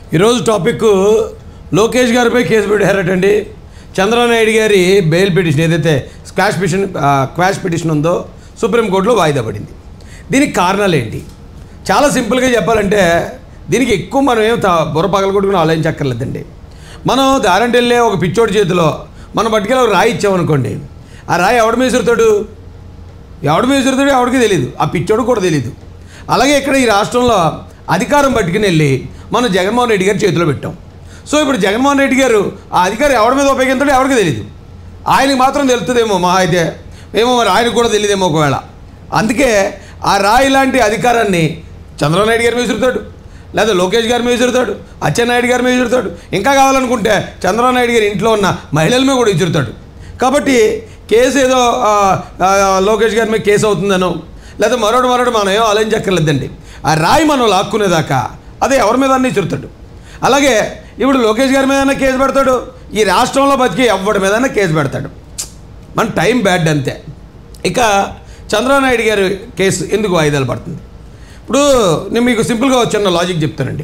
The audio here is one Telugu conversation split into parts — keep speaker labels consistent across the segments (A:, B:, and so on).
A: ఈరోజు టాపిక్ లోకేష్ గారిపై కేసు పెట్టారటండి చంద్రబాబు గారి బెయిల్ పిటిషన్ ఏదైతే స్క్వాష్ పిటిషన్ ఆ, క్వాష్ పిటిషన్ ఉందో సుప్రీంకోర్టులో వాయిదా పడింది దీనికి కారణాలు ఏంటి చాలా సింపుల్గా చెప్పాలంటే దీనికి ఎక్కువ మనం ఏం తా- బుర్ర పగలగొట్టుకుని ఆలోచించక్కర్లేదండి మనం దారంటే వెళ్ళే ఒక పిచ్చోడి చేతిలో మనం పట్టుకెళ్ళి ఒక రాయి ఇచ్చామనుకోండి ఆ రాయి ఎవడ మీసురుతాడు ఎవడు మీసురుతాడో ఎవడికి తెలియదు ఆ పిచ్చోడు కూడా తెలియదు అలాగే ఇక్కడ ఈ రాష్ట్రంలో అధికారం పట్టుకుని వెళ్ళి మనం జగన్మోహన్ రెడ్డి గారి చేతిలో పెట్టాం సో ఇప్పుడు జగన్మోహన్ రెడ్డి గారు ఆ అధికారం ఎవరి మీద ఉపయోగించాడో ఎవరికి తెలియదు ఆయనకి మాత్రం తెలుస్తుందేమో మా అయితే ఏమో మరి ఆయనకు కూడా తెలియదేమో ఒకవేళ అందుకే ఆ రాయి లాంటి అధికారాన్ని చంద్రబాబు నాయుడు గారి మీద విసురుతాడు లేదా లోకేష్ గారి మీద విసురుతాడు అచ్చెన్నాయుడు గారి మీద విసురుతాడు ఇంకా కావాలనుకుంటే చంద్రబాబు నాయుడు గారి ఇంట్లో ఉన్న మహిళల మీద కూడా విసురుతాడు కాబట్టి కేసు ఏదో ఆ, ఆ, లోకేష్ గారి మీద కేసు అవుతుందనో లేదా మరొకటి మరొకటి మనం ఏం ఆలోచించక్కర్లేదండి ఆ రాయి మనం లాక్కునేదాకా అదే ఎవరి మీద అన్నీ చెరుతాడు అలాగే ఇప్పుడు లోకేష్ గారి మీద కేసు పెడతాడు ఈ రాష్ట్రంలో బతికి ఎవరి మీద కేసు పెడతాడు మన టైం బ్యాడ్ అంతే ఇక చంద్రబాబు నాయుడు గారి కేసు ఎందుకు వాయిదాలు పడుతుంది ఇప్పుడు నేను మీకు సింపుల్గా ఒక చిన్న లాజిక్ చెప్తానండి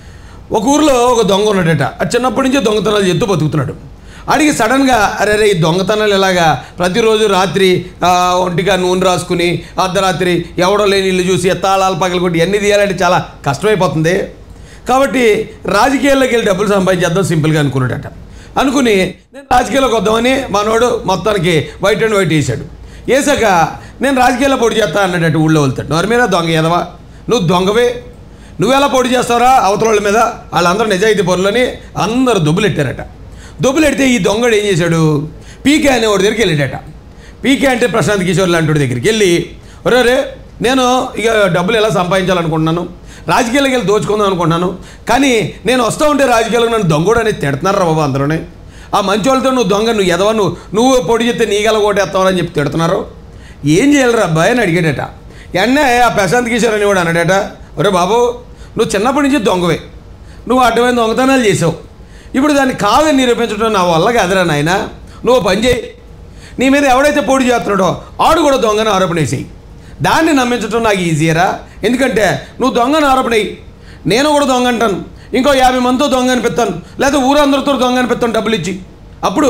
A: ఒక ఊర్లో ఒక దొంగ ఉన్నాడట అది చిన్నప్పటి నుంచే దొంగతనాలు చేస్తూ బతుకుతున్నాడు అడిగి సడన్గా అరే రే ఈ దొంగతనాలు ఎలాగా ప్రతిరోజు రాత్రి ఆ, ఒంటిగా నూనె రాసుకుని అర్ధరాత్రి ఎవడో లేని ఇల్లు చూసి తాళాలు పగలగొట్టి ఎన్ని తీయాలంటే చాలా కష్టమైపోతుంది కాబట్టి రాజకీయాల్లోకి వెళ్ళి డబ్బులు సంపాదించేద్దాం సింపుల్గా అనుకున్నాడట అనుకుని నేను రాజకీయాల్లోకి వద్దామని మనోడు మొత్తానికి వైట్ అండ్ వైట్ వేసాడు వేసాక నేను రాజకీయాల్లో పోటీ చేస్తా అన్నాడట ఊళ్ళో వెళ్తాడు నోరి మీద దొంగ ఎదవా నువ్వు దొంగవే నువ్వెలా పోటీ చేస్తావురా అవతల వాళ్ళ మీద వాళ్ళందరూ నిజాయితీ పనులని అందరూ దొబ్బులెట్టారట దొబ్బులెడితే ఈ దొంగడు ఏం చేశాడు పీకే అనేవాడి దగ్గరికి వెళ్ళాడట పీకే అంటే ప్రశాంత్ కిషోర్ లాంటి దగ్గరికి వెళ్ళి ఒరే రే నేను ఇక డబ్బులు ఎలా సంపాదించాలనుకుంటున్నాను రాజకీయాలకు వెళ్ళి దోచుకుందాం అనుకుంటున్నాను కానీ నేను వస్తూ ఉంటే రాజకీయాలకు నన్ను దొంగడు అనేది తిడుతున్నారు బాబు అందరూనే ఆ మంచి వాళ్ళతో నువ్వు దొంగ నువ్వు ఎదవ నువ్వు నువ్వు పొడి చెప్తే నీగల ఓటేస్తావు అని చెప్పి తిడుతున్నారు ఏం చేయాలిరా అబ్బాయి అని అడిగాడట ఎన్నే ఆ ప్రశాంత్ కిషోర్ అనేవాడు అన్నాడట ఒరే బాబు నువ్వు చిన్నప్పటి నుంచి దొంగవే నువ్వు అడ్డమైన దొంగతనాలు చేసావు ఇప్పుడు దాన్ని కాదని నిరూపించడం నా వల్ల కాదురా నాయన నువ్వు పని చేయి నీ మీద ఎవడైతే పోటీ చేస్తున్నాడో ఆడు కూడా దొంగని ఆరోపణ వేసేయి దాన్ని నమ్మించడం నాకు ఈజీయరా ఎందుకంటే నువ్వు దొంగని ఆరోపణ వేయి నేను కూడా దొంగ అంటాను ఇంకో యాభై మందితో దొంగ అనిపిస్తాను లేదా ఊరందరితో దొంగ అనిపిస్తాను డబ్బులు ఇచ్చి అప్పుడు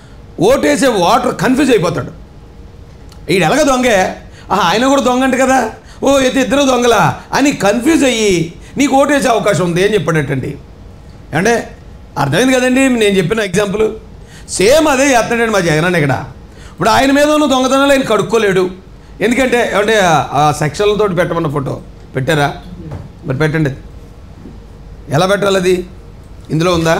A: ఓటేసే ఓటర్ కన్ఫ్యూజ్ అయిపోతాడు ఈడు ఎలాగ దొంగే ఆహా, ఆయన కూడా దొంగ అంట కదా ఓ అయితే ఇద్దరు దొంగలా అని కన్ఫ్యూజ్ అయ్యి నీకు ఓటేసే అవకాశం ఉంది అని చెప్పాడటండి అంటే అర్థమైంది కదండి నేను చెప్పిన ఎగ్జాంపుల్ సేమ్ అదే చేస్తున్నాడండి మా జగన్ అన్న ఇక్కడ ఇప్పుడు ఆయన మీద ఉన్న దొంగతనాలు ఆయన కడుక్కోలేడు ఎందుకంటే ఏమంటే ఆ సెక్షన్లతో పెట్టమన్న ఫోటో పెట్టారా మరి పెట్టండి ఎలా పెట్టాలి అది ఇందులో ఉందా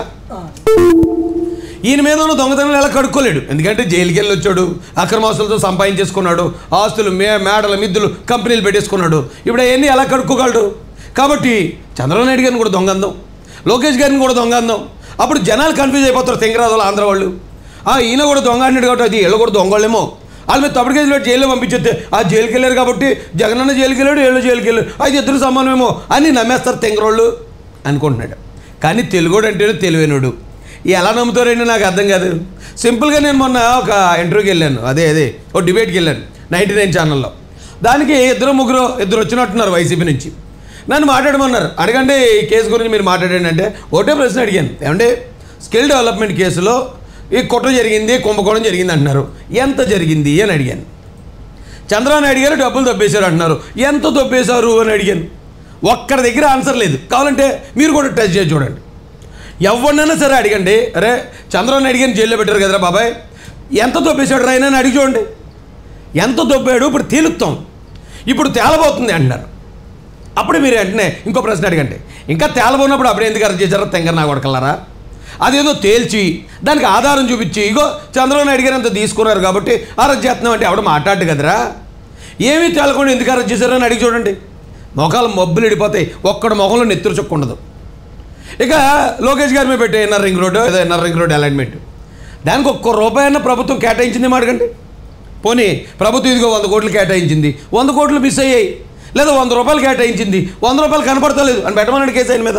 A: ఈయన మీద ఉన్న దొంగతనాలు ఎలా కడుక్కోలేడు ఎందుకంటే జైలుకి వెళ్ళి వచ్చాడు అక్రమాస్తులతో సంపాదించేసుకున్నాడు ఆస్తులు మే మేడల మిద్దులు కంపెనీలు పెట్టేసుకున్నాడు ఇప్పుడు అవన్నీ ఎలా కడుక్కోగలడు కాబట్టి చంద్రబాబు నాయుడు గారిని కూడా దొంగందం లోకేష్ గారిని కూడా దొంగందం అప్పుడు జనాలు కన్ఫ్యూజ్ అయిపోతారు తెంగరాజులు ఆంధ్ర వాళ్ళు ఆ, ఈయన కూడా దొంగ అన్నాడు కాబట్టి అది వీళ్ళు కూడా దొంగోళ్ళేమో వాళ్ళ మీద తప్పుడు కేసులు పెట్టి జైల్లో పంపించేస్తే ఆ జైలుకి వెళ్ళారు కాబట్టి జగనన్న జైలుకి వెళ్ళాడు వీళ్ళు జైలుకి వెళ్ళాడు అది ఇద్దరు సమానమేమో అని నమ్మేస్తారు తెంగరోళ్ళు అనుకుంటున్నాడు కానీ తెలుగుడు అంటే తెలివైనడు ఎలా నమ్ముతారండి నాకు అర్థం కాదు సింపుల్గా నేను మొన్న ఒక ఇంటర్వ్యూకి వెళ్ళాను అదే అదే ఓ డిబేట్కి వెళ్ళాను నైంటీ నైన్ ఛానల్లో దానికి ఇద్దరు ముగ్గురు ఇద్దరు వచ్చినట్టున్నారు వైసీపీ నుంచి నన్ను మాట్లాడమన్నారు అడగండి ఈ కేసు గురించి మీరు మాట్లాడండి అంటే ఒకటే ప్రశ్న అడిగాను ఏమంటే స్కిల్ డెవలప్మెంట్ కేసులో ఈ కుట్ర జరిగింది కుంభకోణం జరిగింది అంటున్నారు ఎంత జరిగింది అని అడిగాను చంద్రబాబు నాయుడు గారు డబ్బులు దొబ్బేశారు అంటున్నారు ఎంత దొబ్బేశారు అని అడిగాను ఒక్కరి దగ్గర ఆన్సర్ లేదు కావాలంటే మీరు కూడా టెస్ట్ చేసి చూడండి ఎవరినైనా సరే అడగండి అరే చంద్రబాబు నాయుడు గారిని జైల్లో పెట్టారు కదరా బాబాయ్ ఎంత దొబ్బేశాడు రా అని అడిగి చూడండి ఎంత దొబ్బాడు ఇప్పుడు తేలుస్తాం ఇప్పుడు తేలబోతుంది అంటున్నారు అప్పుడు మీరు వెంటనే ఇంకో ప్రశ్న అడగండి ఇంకా తేలబోనప్పుడు అప్పుడు ఎందుకు అరెస్ట్ చేశారో తెంగర నా కొడకల్లారా అదేదో తేల్చి దానికి ఆధారం చూపించి ఇగో చంద్రబాబు నాయుడు గారు అంత తీసుకున్నారు కాబట్టి అరెస్ట్ చేస్తున్నాం అంటే ఎవడ మాట్లాడు కదరా ఏమీ తేలకుండా ఎందుకు అరెస్ట్ చేశారో అని అడిగి చూడండి మొఖాలు మబ్బులు ఇడిపోతాయి ఒక్కడ మొఖంలో నెత్తురు చుక్క ఉండదు ఇక లోకేష్ గారి మీద పెట్టే ఎన్ఆర్ రింగ్ రోడ్డు ఏదో ఎన్ఆర్ రింగ్ రోడ్ అలైన్మెంట్ దానికి ఒక్క రూపాయి అన్న ప్రభుత్వం కేటాయించింది ఏమో అడగండి పోనీ ప్రభుత్వం ఇదిగో వంద కోట్లు కేటాయించింది వంద కోట్లు మిస్ అయ్యాయి లేదా వంద రూపాయలు కేటాయించింది వంద రూపాయలు కనపడతలేదు అని పెట్టమన్నాడు కేసు ఆయన మీద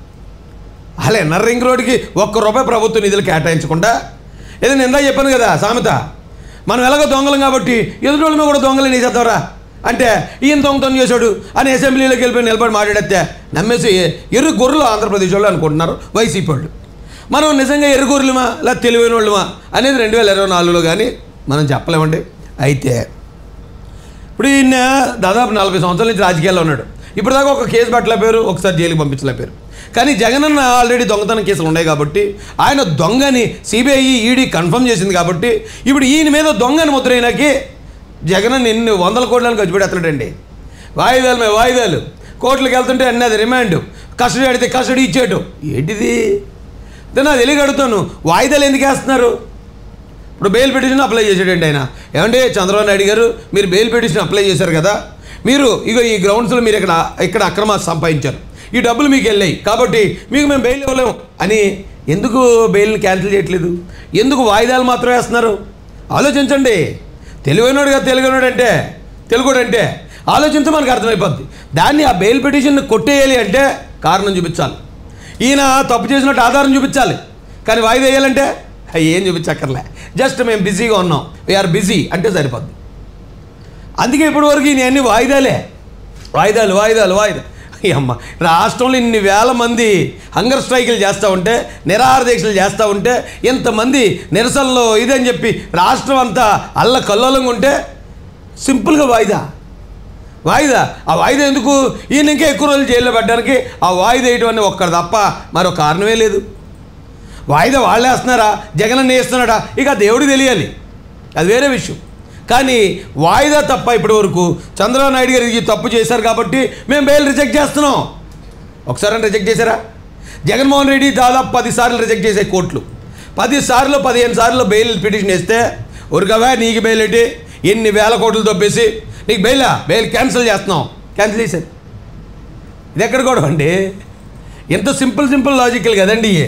A: అలా ఎన్ఆర్ రింగ్ రోడ్డుకి ఒక్క రూపాయి ప్రభుత్వ నిధులు కేటాయించకుండా ఏదో నేను ఇందా చెప్పాను కదా సామెత మనం ఎలాగో దొంగలం కాబట్టి ఎదుటి వాళ్ళ మీద కూడా దొంగలు వేసేద్దాంరా అంటే ఈయన దొంగతనం చేశాడు అని అసెంబ్లీలోకి వెళ్ళిపోయి నిలబడి మాట్లాడితే నమ్మేసి ఎర్రు గొర్రెలు ఆంధ్రప్రదేశ్ వాళ్ళు అనుకుంటున్నారు వైసీపీ వాళ్ళు మనం నిజంగా ఎర్ర గొర్రెలమా లేదా తెలివైన వాళ్ళమా అనేది రెండు వేల ఇరవై నాలుగులో కానీ మనం చెప్పలేమండి అయితే ఇప్పుడు ఈయన దాదాపు నలభై సంవత్సరాల నుంచి రాజకీయాల్లో ఉన్నాడు ఇప్పుడు దాకా ఒక కేసు పెట్టలేపారు ఒకసారి జైలుకి పంపించలేపారు కానీ జగన్ అన్న ఆల్రెడీ దొంగతనం కేసులు ఉన్నాయి కాబట్టి ఆయన దొంగని సిబిఐ ఈడీ కన్ఫర్మ్ చేసింది కాబట్టి ఇప్పుడు ఈయన మీద దొంగని ముద్రైనాకి జగన్ అన్న ఎన్ని వందల కోట్లను ఖర్చు పెడతాడండి వాయిదాలు మీద వాయిదాలు కోర్టులకు వెళ్తుంటే అన్నీ అది రిమాండ్ కస్టడీ అడిగితే కస్టడీ ఇచ్చేటు ఏంటిది అయితే నాకు తెలియక అడుగుతాను వాయిదాలు ఎందుకు వేస్తున్నారు ఇప్పుడు బెయిల్ పిటిషన్ అప్లై చేసాడండి ఆయన ఏమంటే చంద్రబాబు నాయుడు గారు మీరు బెయిల్ పిటిషన్ అప్లై చేశారు కదా మీరు ఇగో ఈ గ్రౌండ్స్లో మీరు ఇక్కడ ఇక్కడ అక్రమ సంపాదించారు ఈ డబ్బులు మీకు వెళ్ళాయి కాబట్టి మీకు మేము బెయిల్ ఇవ్వలేము అని ఎందుకు బెయిల్ని క్యాన్సిల్ చేయట్లేదు ఎందుకు వాయిదాలు మాత్రం వేస్తున్నారు ఆలోచించండి తెలివైనోడు కదా తెలుగునోడు అంటే తెలుగుడు అంటే ఆలోచించే మనకు అర్థమైపోద్ది దాన్ని ఆ బెయిల్ పిటిషన్ కొట్టేయాలి అంటే కారణం చూపించాలి ఈయన తప్పు చేసినట్టు ఆధారం చూపించాలి కానీ వాయిదా వేయాలంటే అయ్యి ఏం చూపించక్కర్లే జస్ట్ మేము బిజీగా ఉన్నాం వీఆర్ బిజీ అంటే సరిపోద్ది అందుకే ఇప్పటి వరకు ఈయన అన్ని వాయిదాలే వాయిదాలు వాయిదాలు వాయిదా ఈ అమ్మ రాష్ట్రంలో ఇన్ని వేల మంది హంగర్ స్ట్రైకులు చేస్తూ ఉంటే నిరాహార దీక్షలు చేస్తూ ఉంటే ఇంతమంది నిరసనలో ఇదని చెప్పి రాష్ట్రం అంతా అల్ల కల్లోలంగా ఉంటే సింపుల్గా వాయిదా వాయిదా ఆ వాయిదా ఎందుకు ఈయన ఇంకా ఎక్కువ రోజులు జైల్లో పెట్టడానికి ఆ వాయిదా వేయటం అని ఒక్కడు తప్ప మరో కారణమే లేదు వాయిదా వాళ్ళే వేస్తున్నారా జగన్ అన్న వేస్తున్నాడా ఇక ఆ దేవుడు తెలియాలి అది వేరే విషయం కానీ వాయిదా తప్ప ఇప్పటి వరకు చంద్రబాబు నాయుడు గారు ఇది తప్పు చేశారు కాబట్టి మేము బెయిల్ రిజెక్ట్ చేస్తున్నాం ఒకసారి రిజెక్ట్ చేశారా జగన్మోహన్ రెడ్డి దాదాపు పది సార్లు రిజెక్ట్ చేసే కోర్టులు పది సార్లు పదిహేను సార్లు బెయిల్ పిటిషన్ వేస్తే ఉరకవా నీకు బెయిల్ ఏంటి ఎన్ని వేల కోట్లు తప్పేసి నీకు బెయిలా బెయిల్ క్యాన్సిల్ చేస్తున్నాం క్యాన్సిల్ చేశారు ఇది ఎక్కడ కూడా అండి ఎంత సింపుల్ సింపుల్ లాజికల్ కదండి ఇవి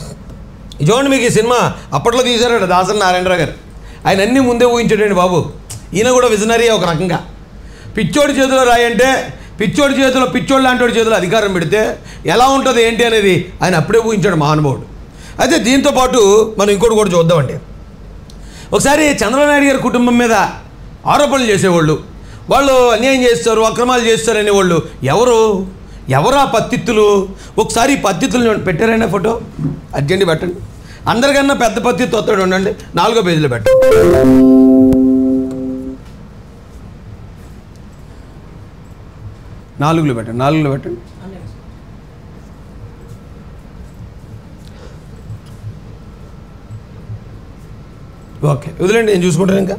A: ఇది చూడండి మీకు ఈ సినిమా అప్పట్లో తీశారట దాసరి నారాయణరావు గారు ఆయన అన్నీ ముందే ఊహించాడండి బాబు ఈయన కూడా విజనరీ ఒక రకంగా పిచ్చోడి చేతిలో రాయంటే పిచ్చోడి చేతిలో పిచ్చోడు లాంటి చేతిలో అధికారం పెడితే ఎలా ఉంటుంది ఏంటి అనేది ఆయన అప్పుడే ఊహించాడు మహానుభావుడు అయితే దీంతో పాటు మనం ఇంకోటి కూడా చూద్దామండి ఒకసారి చంద్రబాబు నాయుడు గారి కుటుంబం మీద ఆరోపణలు చేసేవాళ్ళు వాళ్ళు అన్యాయం చేస్తారు అక్రమాలు చేస్తారు అనేవాళ్ళు ఎవరు ఎవరు ఆ పత్తిత్తులు ఒకసారి ఈ పత్తిత్తులు పెట్టారైనా ఫోటో అర్జెంట్ పెట్టండి అందరికన్నా పెద్ద పత్తిత్తు వస్తాడు ఉండండి నాలుగో పేజీలో పెట్టండి నాలుగులో పెట్టండి నాలుగులో పెట్టండి ఓకే వదిలేండి నేను చూసుకుంటాను ఇంకా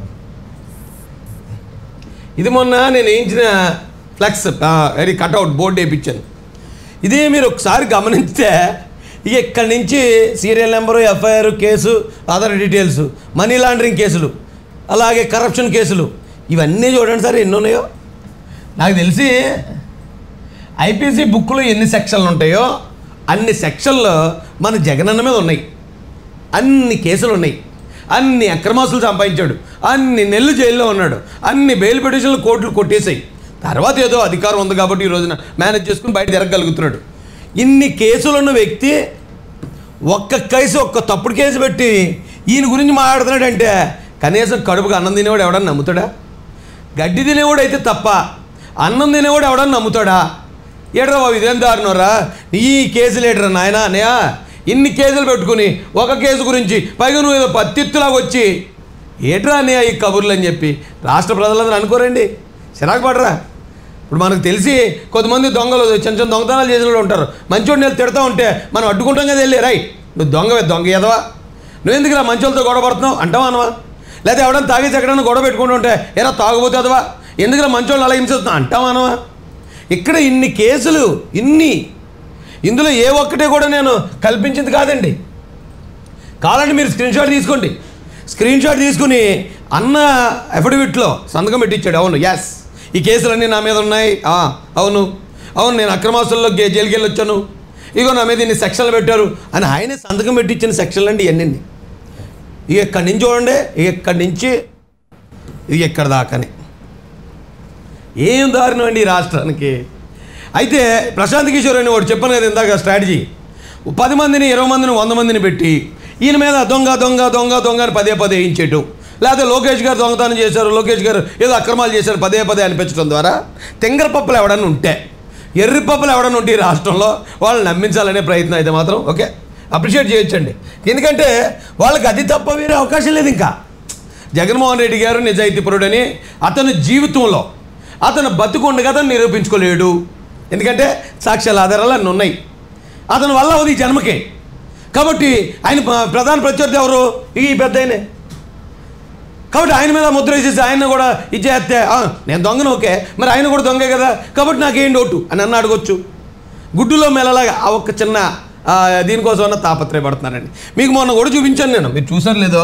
A: ఇది మొన్న నేను వేయించిన ఫ్లెక్స్ అది కట్అవుట్ బోర్డు వేయించాను ఇది మీరు ఒకసారి గమనిస్తే ఇక ఇక్కడి నుంచి serial number FIR case other details money laundering కేసులు అలాగే కరప్షన్ కేసులు ఇవన్నీ చూడండి సార్ ఎన్ని ఉన్నాయో నాకు తెలిసి ఐపీసీ బుక్లో ఎన్ని సెక్షన్లు ఉంటాయో అన్ని సెక్షన్లు మన జగనన్న మీద ఉన్నాయి అన్ని కేసులు ఉన్నాయి అన్ని అక్రమాసులు సంపాదించాడు అన్ని నెలలు జైల్లో ఉన్నాడు అన్ని బెయిల్ పిటిషన్లు కోర్టులు కొట్టేసాయి తర్వాత ఏదో అధికారం ఉంది కాబట్టి ఈ రోజున మేనేజ్ చేసుకుని బయట తిరగలుగుతున్నాడు ఇన్ని కేసులు ఉన్న వ్యక్తి ఒక్క కేసు ఒక్క తప్పుడు కేసు పెట్టి ఈయన గురించి మాట్లాడుతున్నాడంటే కనీసం కడుపుకు అన్నం తినేవాడు ఎవడన్నా నమ్ముతాడా గడ్డి తినేవాడు అయితే తప్ప అన్నం తినేవాడు ఎవడన్నా నమ్ముతాడా ఏడ్రా బాబు ఇదేం దారుణరా ఈ కేసులు ఏడ్రా నాయనా అన్నయ్య ఇన్ని కేసులు పెట్టుకుని ఒక కేసు గురించి పైగా నువ్వు ఏదో పత్తిత్తులాగా వచ్చి ఏట్రా అన్నయ్య ఈ కబుర్లు అని చెప్పి రాష్ట్ర ప్రజలందరూ అనుకోరండి చిరాకు పడరా ఇప్పుడు మనకు తెలిసి కొంతమంది దొంగలు చిన్న చిన్న దొంగతనాలు చేసిన వాళ్ళు ఉంటారు మంచోడిని వెళ్ళి తిడతా ఉంటే మనం అడ్డుకుంటాం కదా వెళ్ళి రై నువ్వు దొంగ దొంగ ఎదవా నువ్వెందుకు ఇలా మంచోళ్ళతో గొడవ పడుతున్నావు అంటావా అనవా లేదా ఎవడన్నా తాగేసి ఎక్కడన్నా గొడవ పెట్టుకుంటూ ఉంటే ఎరా తాగుబోతుందవా ఎందుకు మంచోళ్ళు అలా హింసిస్తున్నావు అంటావా అనవా ఇక్కడ ఇన్ని కేసులు ఇన్ని ఇందులో ఏ ఒక్కటే కూడా నేను కల్పించింది కాదండి కావాలంటే మీరు స్క్రీన్ షాట్ తీసుకోండి స్క్రీన్ షాట్ తీసుకుని అన్న అఫిడవిట్లో సంతకం పెట్టించాడు అవును ఎస్ ఈ కేసులన్నీ నా మీద ఉన్నాయి ఆ, అవును అవును నేను అక్రమాసుల్లో గే- జైలుకి వెళ్ళి వచ్చాను ఇగో నా మీద ఇన్ని సెక్షన్లు పెట్టారు అని ఆయనే సంతకం పెట్టించిన సెక్షన్లు అండి ఇవన్నీ ఇక ఇక్కడి నుంచి చూడండి ఇక ఇక్కడి నుంచి ఇక ఇక్కడ దాకానే ఏం దారుణం అండి ఈ రాష్ట్రానికి అయితే ప్రశాంత్ కిషోర్ అని వాడు చెప్పాను కదా ఇందాక స్ట్రాటజీ పది మందిని ఇరవై మందిని వంద మందిని పెట్టి ఈయన మీద దొంగ దొంగ దొంగ దొంగ అని పదే పదే వేయించేయటం లేకపోతే లోకేష్ గారు దొంగతనం చేశారు లోకేష్ గారు ఏదో అక్రమాలు చేశారు పదే పదే అనిపించడం ద్వారా తెంగర పప్పులు ఎవడన్నా ఉంటే ఎర్రి పప్పులు ఎవడన్నా ఉంటే ఈ రాష్ట్రంలో వాళ్ళని నమ్మించాలనే ప్రయత్నం అయితే మాత్రం ఓకే అప్రిషియేట్ చేయొచ్చండి ఎందుకంటే వాళ్ళకి అది తప్ప వేరే అవకాశం లేదు ఇంకా జగన్మోహన్ రెడ్డి గారు నిజాయితీపరుడని అతని జీవితంలో అతను బతుకుండగా అతను నిరూపించుకోలేడు ఎందుకంటే సాక్ష్యాల ఆధారాలు అన్నీ ఉన్నాయి అతని వల్ల అవుది ఈ జన్మకి కాబట్టి ఆయన ప్ర- ప్రధాన ప్రత్యర్థి ఎవరు ఈ పెద్ద ఆయనే కాబట్టి ఆయన మీద ముద్ర వేసేసి ఆయన కూడా ఇచ్చేస్తే "ఆ, నేను దొంగను ఓకే మరి ఆయన కూడా దొంగే కదా కాబట్టి నాకేం డౌటు అని అన్న అడగొచ్చు గుడ్డులో మెల్లలాగా ఆ ఒక్క చిన్న ఆ, దీనికోసం అన్న తాపత్రయపడుతున్నారండి మీకు మొన్న కూడా చూపించాను నేను మీరు చూసారు లేదో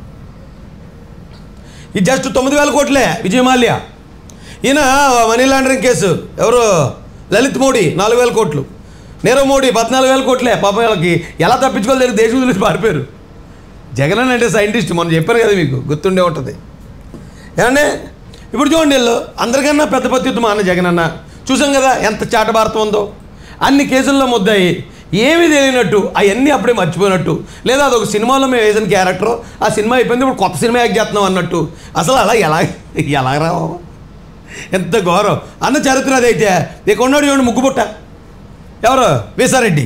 A: ఇది జస్ట్ తొమ్మిది వేల కోట్లే విజయమాల్య ఈయన మనీ లాండరింగ్ కేసు ఎవరు లలిత్ మోడీ నాలుగు వేల కోట్లు నీరవ్ మోడీ పద్నాలుగు వేల కోట్లే పాప వాళ్ళకి ఎలా తప్పించుకోవాలి తెలియదు దేశం వదిలేసి పారిపోయారు జగన్ అంటే సైంటిస్ట్ మొన్న చెప్పారు కదా మీకు గుర్తుండే ఉంటుంది ఏమంటే ఇప్పుడు చూడండి వీళ్ళు అందరికన్నా పెద్ద పత్యుత్తు మా అన్న జగన్ అన్న చూసాం కదా ఎంత చాట భారతం ఉందో అన్ని కేసుల్లో ముద్దాయి ఏమీ తెలియనట్టు అవన్నీ అప్పుడే మర్చిపోయినట్టు లేదా అదొక సినిమాలో మేము వేసిన క్యారెక్టర్ ఆ సినిమా అయిపోయింది ఇప్పుడు కొత్త సినిమా యాక్ట్ చేస్తున్నాం అన్నట్టు అసలు అలా ఎలా ఎలా రావు ఎంత ఘోరం అన్న చరిత్ర అదైతే ఇక ఉన్నాడు చూడండి ముగ్గుపుట్ట ఎవరు వీసారెడ్డి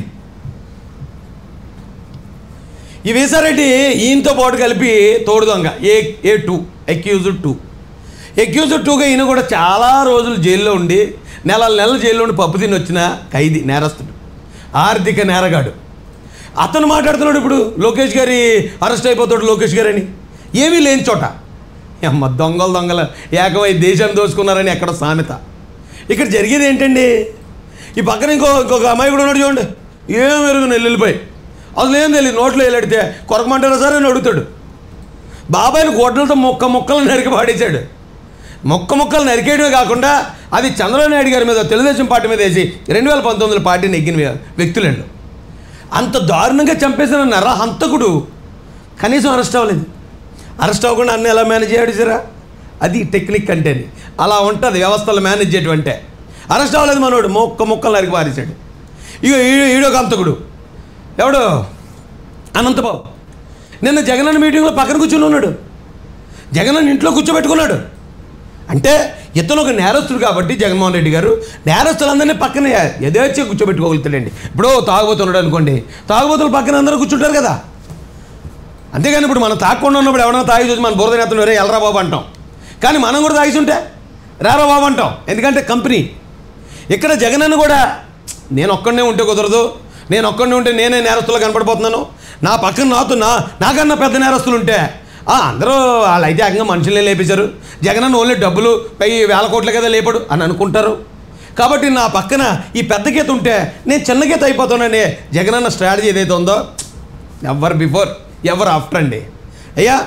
A: ఈ వీసారెడ్డి ఈయనతో పాటు కలిపి తోడు దొంగ A A two accused two accused టూగా ఈయన కూడా చాలా రోజులు జైల్లో ఉండి నెలల నెలలు జైల్లో ఉండి పప్పు తిని వచ్చిన ఖైదీ నేరస్తుడు ఆర్థిక నేరగాడు అతను మాట్లాడుతున్నాడు ఇప్పుడు లోకేష్ గారి అరెస్ట్ అయిపోతాడు లోకేష్ గారని ఏమీ లేని చోట అమ్మ దొంగలు దొంగలు ఏకమై దేశాన్ని దోచుకున్నారని ఎక్కడ సామెత ఇక్కడ జరిగేది ఏంటండి ఈ పక్కన ఇంకో ఇంకొక అమ్మాయి కూడా ఉన్నాడు చూడండి ఏం ఎరుగు నెల్లుపోయి అసలు ఏం తెలియదు నోట్లో వెళ్ళడితే కొరకమంటారా సార్ అని అడుగుతాడు బాబాయిని గొడ్డలతో మొక్క మొక్కలు నరికి పాడేశాడు మొక్క మొక్కలు నరికేయడమే కాకుండా అది చంద్రబాబు నాయుడు గారి మీద తెలుగుదేశం పార్టీ మీద వేసి రెండు వేల పంతొమ్మిదిలో పార్టీ నెగ్గిన వ్య- వ్యక్తులండు అంత దారుణంగా చంపేసిన నర హంతకుడు కనీసం అరెస్ట్ అవ్వలేదు అరెస్ట్ అవ్వకుండా అన్నీ ఎలా మేనేజ్ చేయడు సరా అది టెక్నిక్ అంటేని అలా ఉంటుంది వ్యవస్థలు మేనేజ్ చేయటం అంటే అరెస్ట్ అవ్వలేదు మనోడు మొక్క మొక్కలు నరికి పారేశాడు ఇక ఈడో ఈడొక హంతకుడు ఎవడు అనంతబాబు నిన్న జగనన్న మీటింగ్లో పక్కన కూర్చుని ఉన్నాడు జగనన్న ఇంట్లో కూర్చోబెట్టుకున్నాడు అంటే ఇతను ఒక నేరస్తుడు కాబట్టి జగన్మోహన్ రెడ్డి గారు నేరస్తులందరినీ పక్కన యథేచ్ఛ కూర్చోబెట్టుకోగలుగుతాడండి ఇప్పుడు తాగుబోతున్నాడు అనుకోండి తాగుబోతులు పక్కన అందరూ కూర్చుంటారు కదా అంతేగాని ఇప్పుడు మనం తాగకుండా ఉన్నప్పుడు ఎవరైనా తాగి చూసి మన బురద నేతలు రే ఎలరా బాబు అంటాం కానీ మనం కూడా తాగి ఉంటే రారా బాబు అంటాం ఎందుకంటే కంపెనీ ఇక్కడ జగనన్న కూడా నేను ఒక్కడనే ఉంటే కుదరదు నేను ఒక్కడనే ఉంటే నేనే నేరస్తులు కనపడిపోతున్నాను నా పక్కన నాతో నా నాకన్నా పెద్ద నేరస్తులు ఉంటే ఆ, అందరూ వాళ్ళు అయితే ఏకంగా మనుషులే లేపేశారు జగనన్న ఓన్లీ డబ్బులు పై వేల కోట్ల కదా లేపడు అని అనుకుంటారు కాబట్టి నా పక్కన ఈ పెద్ద గీత ఉంటే నేను చిన్న గీత అయిపోతానని జగనన్న స్ట్రాటజీ ఏదైతే ఉందో ఎవర్ బిఫోర్ ఎవర్ ఆఫ్టర్ అండి అయ్యా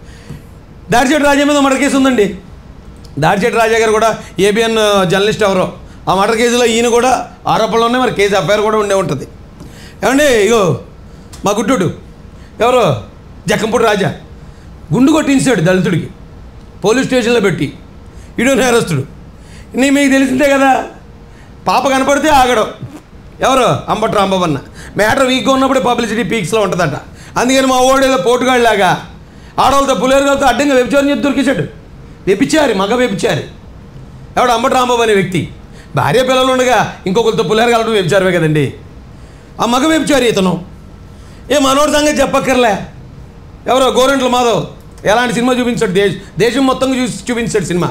A: దాడిచేటి రాజా మీద మర్డర్ కేసు ఉందండి దాడిచేటి రాజా గారు కూడా ఏబిఎన్ జర్నలిస్ట్ ఎవరో ఆ మర్డర్ కేసులో ఈయన కూడా ఆరోపణలు ఉన్నాయి మరి కేసు ఎఫ్ఐఆర్ కూడా ఉండే ఉంటుంది ఏమండి ఇగో మా గుడ్డుడు ఎవరు జక్కంపూడి రాజా గుండు కొట్టించాడు దళితుడికి పోలీస్ స్టేషన్లో పెట్టి ఇడో నేరస్తుడు నీ మీకు తెలిసిందే కదా పాప కనపడితే ఆగడం ఎవరు అంబటి రాంబాబన్న మ్యాటర్ వీక్గా ఉన్నప్పుడే పబ్లిసిటీ పీక్స్లో ఉంటుందట అందుకని మా ఓడేదో పోటుగాళ్ళలాగా ఆడవాళ్ళతో పులేరుగాలతో అడ్డంగా వ్యభిచారం చెప్పి దొరికించాడు వెప్పించారు మగ వెప్పించారు ఎవడు అంబటి రాంబాబు అనే వ్యక్తి భార్య పిల్లలు ఉండగా ఇంకొకరితో పులేరు కలవడం వ్యభిచారమే కదండి ఆ మగ వ్యభిచారి ఇతను ఏ మనోడి సంగతి చెప్పక్కర్లే ఎవరో గోరెంట్ల మాధవ్ ఎలాంటి సినిమా చూపించాడు దేశ దేశం మొత్తంగా చూసి చూపించాడు సినిమా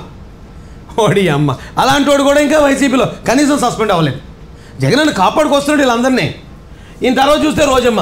A: ఓడి అమ్మ అలాంటి వాడు కూడా ఇంకా వైసీపీలో కనీసం సస్పెండ్ అవ్వలేదు జగనన్న కాపాడుకొస్తున్నాడు వీళ్ళందరినీ ఈయన తర్వాత చూస్తే రోజమ్మ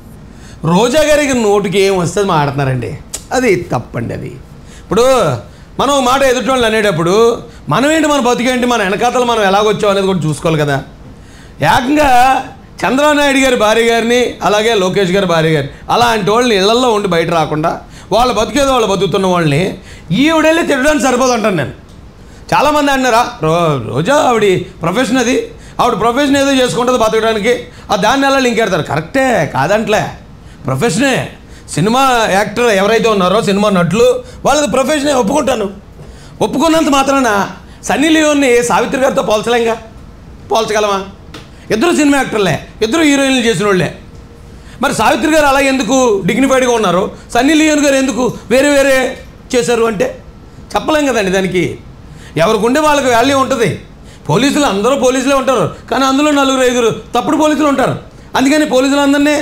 A: రోజా గారికి నోటికి ఏం వస్తుంది మాట్లాడుతున్నారండి అది తప్పండి అది ఇప్పుడు మనం ఒక మాట ఎదుటి వాళ్ళు అనేటప్పుడు మనం ఏంటి మన బతికేంటి మన వెనకాతలు మనం ఎలాగొచ్చాం అనేది కూడా చూసుకోవాలి కదా ఏకంగా చంద్రబాబు నాయుడు గారి భార్య గారిని అలాగే లోకేష్ గారి భార్య గారిని అలాంటి వాళ్ళని ఇళ్లల్లో ఉండి బయట రాకుండా వాళ్ళు బతికేదో వాళ్ళు బతుకుతున్న వాళ్ళని ఈవిడెళ్ళి తిట్టడానికి సరిపోదు అంటాను నేను చాలామంది అన్నారా రో రోజా ఆవిడ ప్రొఫెషన్ అది ఆవిడ ప్రొఫెషన్ ఏదో చేసుకుంటుంది బతకడానికి ఆ దాన్ని ఎలా లింక్ పెడతారు కరెక్టే కాదంట్లే ప్రొఫెషనే సినిమా యాక్టర్ ఎవరైతే ఉన్నారో సినిమా నటులు వాళ్ళది ప్రొఫెషనే ఒప్పుకుంటాను ఒప్పుకున్నంత మాత్రాన సన్నీ లియోన్ని సావిత్రి గారితో పోల్చలేంగా పోల్చగలమా ఇద్దరు సినిమా యాక్టర్లే ఇద్దరు హీరోయిన్లు చేసిన వాళ్ళే మరి సావిత్రి గారు అలా ఎందుకు డిగ్నిఫైడ్గా ఉన్నారు సన్నీ లియోన్ గారు ఎందుకు వేరే వేరే చేశారు అంటే చెప్పలేం కదండి దానికి ఎవరికి ఉండే వాళ్ళకి వాల్యూ ఉంటుంది పోలీసులు అందరూ పోలీసులే ఉంటారు కానీ అందులో నలుగురు ఐదుగురు తప్పుడు పోలీసులు ఉంటారు అందుకని పోలీసులు అందరినీ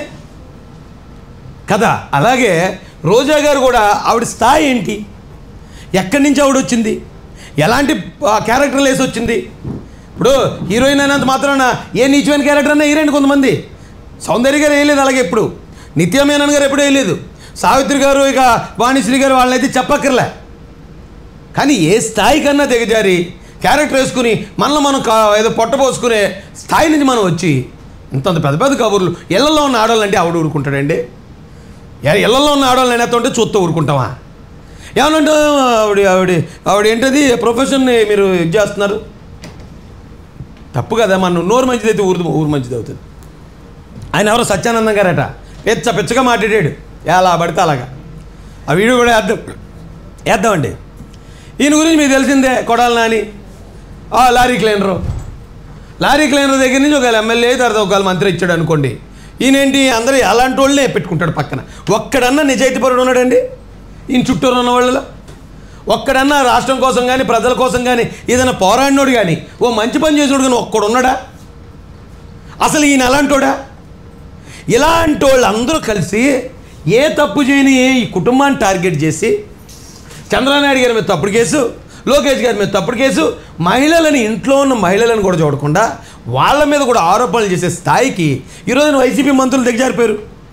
A: కదా అలాగే రోజా గారు కూడా ఆవిడ స్థాయి ఏంటి ఎక్కడి నుంచి ఆవిడ వచ్చింది ఎలాంటి ఆ, క్యారెక్టర్లు వేసి వచ్చింది ఇప్పుడు హీరోయిన్ అయినంత మాత్రాన ఏ నీచమైన క్యారెక్టర్ అన్నా హీరోయిన్ కొంతమంది సౌందర్య గారు వేయలేదు అలాగే ఎప్పుడు నిత్యమేనన్ గారు ఎప్పుడు వేయలేదు సావిత్రి గారు ఇక వాణిశ్రీ గారు వాళ్ళైతే చెప్పక్కర్లే కానీ ఏ స్థాయి కన్నా దిగజారి క్యారెక్టర్ వేసుకుని మనలో మనం కా- ఏదో పొట్టపోసుకునే స్థాయి నుంచి మనం వచ్చి ఇంతంత పెద్ద పెద్ద కబుర్లు ఇళ్లలో ఉన్న ఆడవాళ్ళంటే ఆవిడ ఊరుకుంటాడండి ఎ- ఇళ్లలో ఉన్న ఆడవాళ్ళని అనేస్తుంటే చూస్తూ ఊరుకుంటామా ఏమనంటే ఆవిడ ఆవిడ ఆవిడ ఏంటది ప్రొఫెషన్ని మీరు ఇది చేస్తున్నారు తప్పు కదా మన నోరు మంచిది అయితే ఊరు ఊరు మంచిది అవుతుంది ఆయన ఎవరో సత్యానందం గారట పెచ్చ పెచ్చగా మాట్లాడాడు ఎలా పడితే అలాగా ఆ వీడియో కూడా వేద్దాం వేద్దామండి ఈయన గురించి మీకు తెలిసిందే కొడాలి నాని ఆ లారీ క్లీనరు లారీ క్లీనర్ దగ్గర నుంచి ఒకవేళ ఎమ్మెల్యే తర్వాత ఒకవేళ మంత్రి ఇచ్చాడు అనుకోండి ఈయనేంటి అందరూ అలాంటి వాళ్ళనే పెట్టుకుంటాడు పక్కన ఒక్కడన్నా నిజాయితీపరుడు ఉన్నాడండి ఈయన చుట్టూరు ఉన్న వాళ్ళలో ఒక్కడన్నా రాష్ట్రం కోసం కానీ ప్రజల కోసం కానీ ఏదైనా పోరాడినోడు కానీ ఓ మంచి పని చేసినోడు కానీ ఒక్కడు ఉన్నాడా అసలు ఈయన అలాంటోడా ఇలాంటి వాళ్ళు అందరూ కలిసి ఏ తప్పు చేయని ఈ కుటుంబాన్ని టార్గెట్ చేసి చంద్రనాయుడు గారి మీద తప్పుడు కేసు లోకేష్ గారి మీద తప్పుడు కేసు మహిళలని ఇంట్లో ఉన్న మహిళలను కూడా చూడకుండా వాళ్ళ మీద కూడా ఆరోపణలు చేసే స్థాయికి ఈరోజున వైసీపీ మంత్రులు దిగజారిపోయారు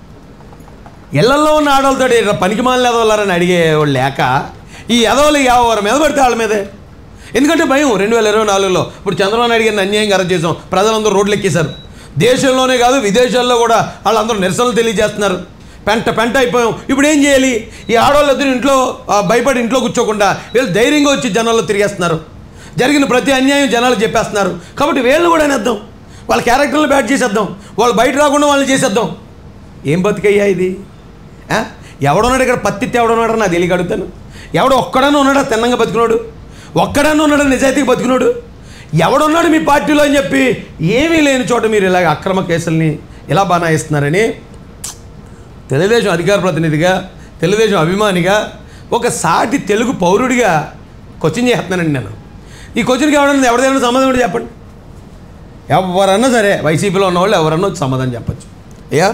A: ఇళ్లలో ఉన్న ఆడవాళ్ళతో పనికి మాలిన ఎదవలారని అడిగే వాళ్ళు లేక ఈ ఎదవలు ఎవరి మీద పడితే వాళ్ళ మీదే ఎందుకంటే భయం రెండు వేల ఇరవై నాలుగులో ఇప్పుడు చంద్రబాబు నాయుడు గారిని అన్యాయంగా అరెస్ట్ చేసాం ప్రజలందరూ రోడ్లు ఎక్కేశారు దేశంలోనే కాదు విదేశాల్లో కూడా వాళ్ళందరూ నిరసనలు తెలియజేస్తున్నారు పెంట పెంట అయిపోయాం ఇప్పుడు ఏం చేయాలి ఈ ఆడవాళ్ళిద్దరు ఇంట్లో ఆ, భయపడి ఇంట్లో కూర్చోకుండా వీళ్ళు ధైర్యంగా వచ్చి జనాల్లో తిరిగేస్తున్నారు జరిగిన ప్రతి అన్యాయం జనాలు చెప్పేస్తున్నారు కాబట్టి వీళ్ళు కూడా అనేద్దాం వాళ్ళ క్యారెక్టర్లు బ్యాట్ చేసేద్దాం వాళ్ళు బయట రాకుండా వాళ్ళని చేసేద్దాం ఏం బతికయ్యా ఇది ఆ? ఎవడున్నాడు ఇక్కడ పత్తిత్తి ఎవడున్నాడు నాకు తెలియక అడుగుతాను ఎవడు ఒక్కడన్నా ఉన్నాడా తిన్నంగా బతికినోడు ఒక్కడన్నా ఉన్నాడా నిజాయితీగా బతికినోడు ఎవడున్నాడు మీ పార్టీలో అని చెప్పి ఏమీ లేని చోట మీరు ఇలాగ అక్రమ కేసుల్ని ఇలా బనాయిస్తున్నారని తెలుగుదేశం అధికార ప్రతినిధిగా తెలుగుదేశం అభిమానిగా ఒక సాటి తెలుగు పౌరుడిగా క్వశ్చన్ చేస్తున్నానండి నేను ఈ క్వశ్చన్కి ఎవడన్నా ఎవరిదైనా సమాధానం కూడా చెప్పండి ఎవరన్నా సరే వైసీపీలో ఉన్న వాళ్ళు ఎవరన్నా వచ్చి సమాధానం చెప్పచ్చు అయ్యా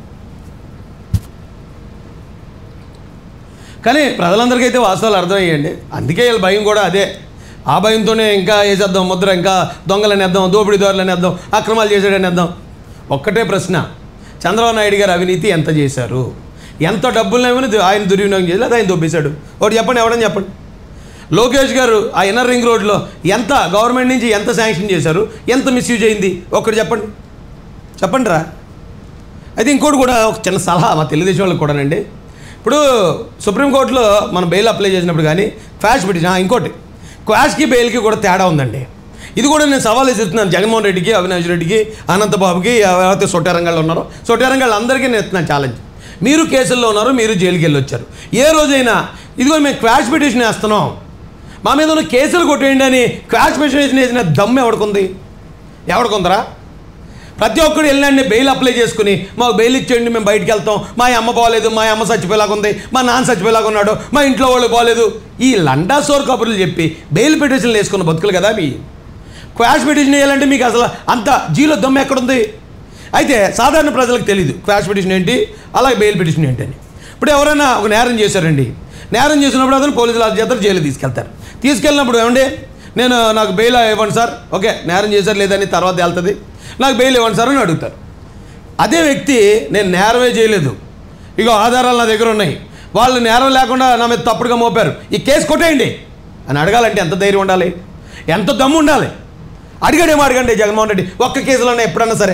A: కానీ ప్రజలందరికీ అయితే వాస్తవాలు అర్థమయ్యండి అందుకే వీళ్ళ భయం కూడా అదే ఆ భయంతోనే ఇంకా వేసేద్దాం ముద్ర ఇంకా దొంగలని వేద్దాం దోపిడీదారులని వేద్దాం అక్రమాలు చేసాడని వేద్దాం ఒక్కటే ప్రశ్న చంద్రబాబు నాయుడు గారు అవినీతి ఎంత చేశారు ఎంత డబ్బులనేమని ఆయన దుర్వినియోగం చేయలేదు ఆయన దొబ్బేశాడు ఒకటి చెప్పండి ఎవడని చెప్పండి లోకేష్ గారు ఆ ఇన్నర్ రింగ్ రోడ్లో ఎంత గవర్నమెంట్ నుంచి ఎంత శాంక్షన్ చేశారు ఎంత మిస్యూజ్ అయింది ఒక్కటి చెప్పండి చెప్పండి రా అయితే ఇంకోటి కూడా ఒక చిన్న సలహా మా తెలుగుదేశం వాళ్ళకి కూడానండి ఇప్పుడు సుప్రీంకోర్టులో మనం బెయిల్ అప్లై చేసినప్పుడు కానీ క్వాష్ పిటిషన్ ఆ, ఇంకోటి క్వాష్కి బెయిల్కి కూడా తేడా ఉందండి ఇది కూడా నేను సవాల్ ఇస్తున్నాను జగన్మోహన్ రెడ్డికి అవినాష్ రెడ్డికి అనంతబాబుకి ఎవరైతే సొట్టారంగాళ్ళు ఉన్నారో సొట్టారంగాళ్ళు అందరికీ నేను ఇస్తున్నాను ఛాలెంజ్ మీరు కేసుల్లో ఉన్నారు మీరు జైలుకి వెళ్ళి వచ్చారు ఏ రోజైనా ఇదిగో మేము క్వాష్ పిటిషన్ వేస్తున్నాం మా మీద ఉన్న కేసులు కొట్టేయండి అని క్వాష్ పిటిషన్ వేసిన దమ్ము ఎవడుకుంది ఎవడుకుందరా ప్రతి ఒక్కడు వెళ్ళండి బెయిల్ అప్లై చేసుకుని మాకు బెయిల్ ఇచ్చేయండి మేము బయటికి వెళ్తాం మా అమ్మ బాగలేదు మా అమ్మ చచ్చిపోయేలాగా ఉంది మా నాన్న చచ్చిపోయేలాగా ఉన్నాడు మా ఇంట్లో వాళ్ళు బాగలేదు ఈ లండా సోర్ కబుర్లు చెప్పి బెయిల్ పిటిషన్లు వేసుకున్న బతుకులు కదా మీ క్వాష్ పిటిషన్ వేయాలంటే మీకు అసలు అంత జీలో దమ్ము ఎక్కడుంది అయితే సాధారణ ప్రజలకు తెలియదు క్వాష్ పిటిషన్ ఏంటి అలాగే బెయిల్ పిటిషన్ ఏంటి అని ఇప్పుడు ఎవరైనా ఒక నేరం చేశారండి నేరం చేసినప్పుడు అతను పోలీసులు అతని చేత జైలు తీసుకెళ్తారు తీసుకెళ్ళినప్పుడు ఏమండి నేను నాకు బెయిల్ ఇవ్వండి సార్ ఓకే నేరం చేశారు లేదని తర్వాత వెళ్తుంది నాకు బెయిల్ ఇవ్వండి సార్ అని అడుగుతారు అదే వ్యక్తి నేను నేరమే చేయలేదు ఇగో ఆధారాలు నా దగ్గర ఉన్నాయి వాళ్ళు నేరం లేకుండా నా మీద తప్పుడుగా మోపారు ఈ కేసు కొట్టేయండి అని అడగాలంటే ఎంత ధైర్యం ఉండాలి ఎంత దమ్ము ఉండాలి అడిగాడేమో అడగండి జగన్మోహన్ రెడ్డి ఒక్క కేసులోనే ఎప్పుడన్నా సరే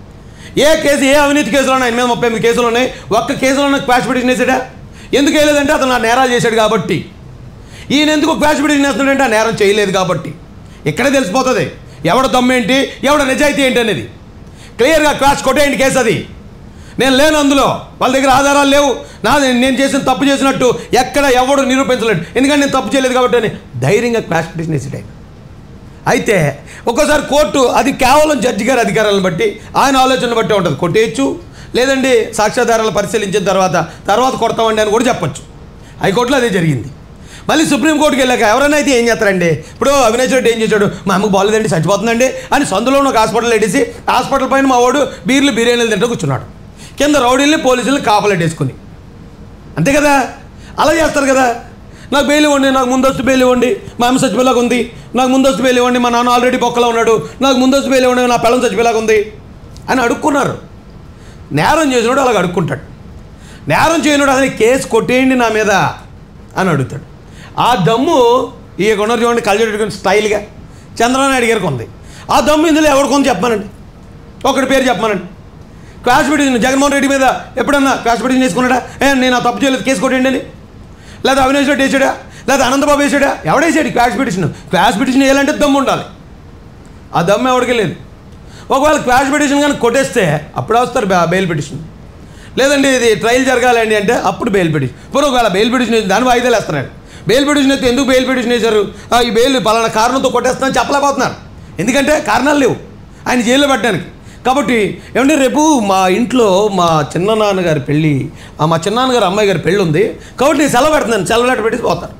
A: ఏ కేసు ఏ అవినీతి కేసులో ఆయన మీద ముప్పై ఎనిమిది కేసులు ఉన్నాయి ఒక్క కేసులో క్వాష్ పిటిషన్ వేసాడా ఎందుకు వేయలేదంటే అతను నా నేరాలు చేశాడు కాబట్టి ఈయన ఎందుకు క్వాష్ పిటిషన్ వేస్తున్నాడంటే ఆ నేరం చేయలేదు కాబట్టి ఇక్కడే తెలిసిపోతుంది ఎవడ దమ్మేంటి ఎవడ నిజాయితీ ఏంటి అనేది క్లియర్గా క్వాష్ కొట్టేయండి కేసు అది నేను లేను అందులో వాళ్ళ దగ్గర ఆధారాలు లేవు నా నేను చేసిన తప్పు చేసినట్టు ఎక్కడ ఎవడు నిరూపించలేడు ఎందుకంటే నేను తప్పు చేయలేదు కాబట్టి అని ధైర్యంగా క్వాష్ పిటిషన్ వేసాడు ఆయన అయితే ఒక్కోసారి కోర్టు అది కేవలం జడ్జి గారి అధికారాలను బట్టి ఆయన ఆలోచనలు బట్టి ఉంటుంది కొట్టేయచ్చు లేదండి సాక్ష్యాధారాలు పరిశీలించిన తర్వాత తర్వాత కొడతామండి అని కూడా చెప్పొచ్చు హైకోర్టులో అదే జరిగింది మళ్ళీ సుప్రీంకోర్టుకి వెళ్ళాక ఎవరైనా అయితే ఏం చేస్తారండి ఇప్పుడు అవినాష్ రెడ్డి ఏం చేశాడు మా అమ్మకు బాగాలేదండి చచ్చిపోతుందండి అని సందులో ఉన్న ఒక హాస్పిటల్ పెట్టేసి హాస్పిటల్ పైన మా వాడు బీర్లు బిర్యానీలు తింటూ కూర్చున్నాడు కింద రౌడీల్ని పోలీసుల్ని కాపలెట్టేసుకుని అంతే కదా అలా చేస్తారు కదా నాకు బెయిల్ ఇవ్వండి నాకు ముందస్తు బెయిల్ ఇవ్వండి మా అమ్మ చచ్చిపోయేలాగా ఉంది నాకు ముందస్తు బెయిల్ ఇవ్వండి మా నాన్న ఆల్రెడీ బొక్కలో ఉన్నాడు నాకు ముందస్తు బెయిల్ ఇవ్వండి నా పిల్లలు చచ్చిపోయేలాగా ఉంది అని అడుక్కున్నారు నేరం చేసినోడు అలాగ అడుక్కుంటాడు నేరం చేయనోడు అసలు కేసు కొట్టేయండి నా మీద అని అడుగుతాడు ఆ దమ్ము ఈ కొన్నారు చూడండి కళ్ళజెట్టుకుని స్టైల్గా చంద్రబాబు నాయుడు గారికి ఉంది ఆ దమ్ము ఇందులో ఎవరికి ఉంది చెప్పమానండి ఒకటి పేరు చెప్పమానండి క్వాష్ పిటిషన్ జగన్మోహన్ రెడ్డి మీద ఎప్పుడన్నా క్వాష్ పిటిషన్ చేసుకున్నాడా ఏ నేను ఆ తప్పు చేయలేదు కేసు కొట్టండి అని లేదా అవినాష్ రెడ్డి వేసాడా లేదా అనంతబాబు వేసాడా ఎవడేసాడు క్వాష్ పిటిషన్ క్వాష్ పిటిషన్ వేయాలంటే దమ్ము ఉండాలి ఆ దమ్ము ఎవరికి లేదు ఒకవేళ క్వాష్ పిటిషన్ కానీ కొట్టేస్తే అప్పుడు వస్తారు బె- బెయిల్ పిటిషన్ లేదండి ఇది ట్రయల్ జరగాలండి అంటే అప్పుడు బెయిల్ పిటిషన్ ఇప్పుడు ఒకవేళ బెయిల్ పిటిషన్ వేసి దాని వాయిదాలు వేస్తున్నాడు బెయిల్ పిటిషన్ అయితే ఎందుకు బెయిల్ పిటిషన్ వేశారు ఆ, ఈ బెయిల్ పలానా కారణంతో కొట్టేస్తానని చెప్పలేకపోతున్నారు ఎందుకంటే కారణాలు లేవు ఆయన జైల్లో పెట్టడానికి కాబట్టి ఏమంటే రేపు మా ఇంట్లో మా చిన్ననాన్నగారి పెళ్ళి ఆ మా చిన్నాన్నగారి అమ్మాయి గారి పెళ్ళి ఉంది కాబట్టి నేను సెలవు పెడుతున్నాను సెలవు లెటర్ పెట్టేసి పోతాను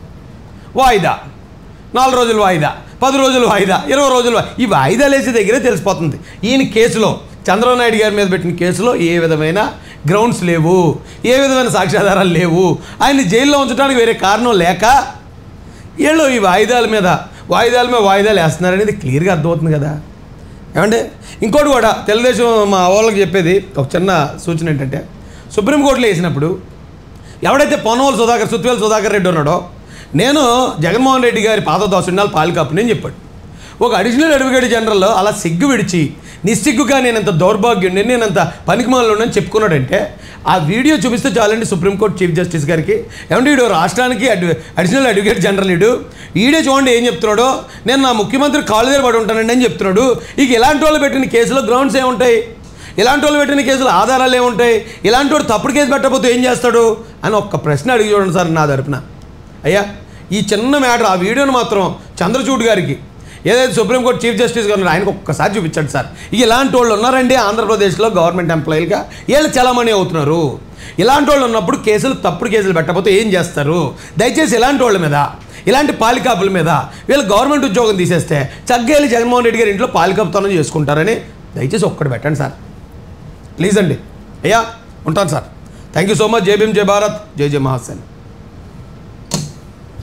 A: వాయిదా నాలుగు రోజులు వాయిదా పది రోజులు వాయిదా ఇరవై రోజులు వా- ఈ వాయిదాలు వేసే దగ్గరే తెలిసిపోతుంది ఈయన కేసులో చంద్రబాబు నాయుడు గారి మీద పెట్టిన కేసులో ఏ విధమైన గ్రౌండ్స్ లేవు ఏ విధమైన సాక్ష్యాధారాలు లేవు ఆయన్ని జైల్లో ఉంచడానికి వేరే కారణం లేక వీళ్ళు ఈ వాయిదాల మీద వాయిదాల మీద వాయిదాలు వేస్తున్నారనేది క్లియర్గా అర్థమవుతుంది కదా ఏమంటే ఇంకోటి కూడా తెలుగుదేశం మా వాళ్ళకి చెప్పేది ఒక చిన్న సూచన ఏంటంటే సుప్రీంకోర్టులో వేసినప్పుడు ఎవడైతే పొన్నవల్ సుధాకర్ సుత్వేల్ సుధాకర్ రెడ్డి ఉన్నాడో నేను జగన్మోహన్ రెడ్డి గారి పాతదోసుండాలి పాలికాపు నేను చెప్పాడు ఒక అడిషనల్ అడ్వకేట్ జనరల్ అలా సిగ్గు విడిచి నిస్సిగ్గుగా నేనంత దౌర్భాగ్యుడిని నేనంత పనికిమాలను చెప్పుకున్నాడంటే ఆ వీడియో చూపిస్తే చాలండి సుప్రీంకోర్టు చీఫ్ జస్టిస్ గారికి ఏమంటే వీడు రాష్ట్రానికి అడ్వ అడిషనల్ అడ్వకేట్ జనరల్ వీడు వీడియో చూడండి ఏం చెప్తున్నాడో నేను నా ముఖ్యమంత్రి కాలు దగ్గర పడి ఉంటానండి అని చెప్తున్నాడు ఇక ఇలాంటి వాళ్ళు పెట్టిన కేసులో గ్రౌండ్స్ ఏముంటాయి ఇలాంటి వాళ్ళు పెట్టిన కేసులు ఆధారాలు ఏముంటాయి ఇలాంటి వాడు తప్పుడు కేసు పెట్టకపోతే ఏం చేస్తాడు అని ఒక్క ప్రశ్న అడిగి చూడండి సార్ నా తరపున అయ్యా ఈ చిన్న మ్యాటర్ ఆ వీడియోని మాత్రం చంద్రచూడ్ గారికి ఏదైతే సుప్రీంకోర్టు చీఫ్ జస్టిస్ గారు ఉన్నారో ఆయనకు ఒక్కసారి చూపించండి సార్ ఇక ఇలాంటి వాళ్ళు ఉన్నారండి ఆంధ్రప్రదేశ్లో గవర్నమెంట్ ఎంప్లాయీలుగా వీళ్ళు చలామణి అవుతున్నారు ఇలాంటి వాళ్ళు ఉన్నప్పుడు కేసులు తప్పుడు కేసులు పెట్టకపోతే ఏం చేస్తారు దయచేసి ఇలాంటి వాళ్ళ మీద ఇలాంటి పాలికాపుల మీద వీళ్ళు గవర్నమెంట్ ఉద్యోగం తీసేస్తే చగ్గేళ్ళి జగన్మోహన్ రెడ్డి గారి ఇంట్లో పాలికాపుతనం చేసుకుంటారని దయచేసి ఒక్కటి పెట్టండి సార్ ప్లీజ్ అండి అయ్యా ఉంటాను sir thank you so much జై భీమ్ జై భారత్ జై జై మహాసేన్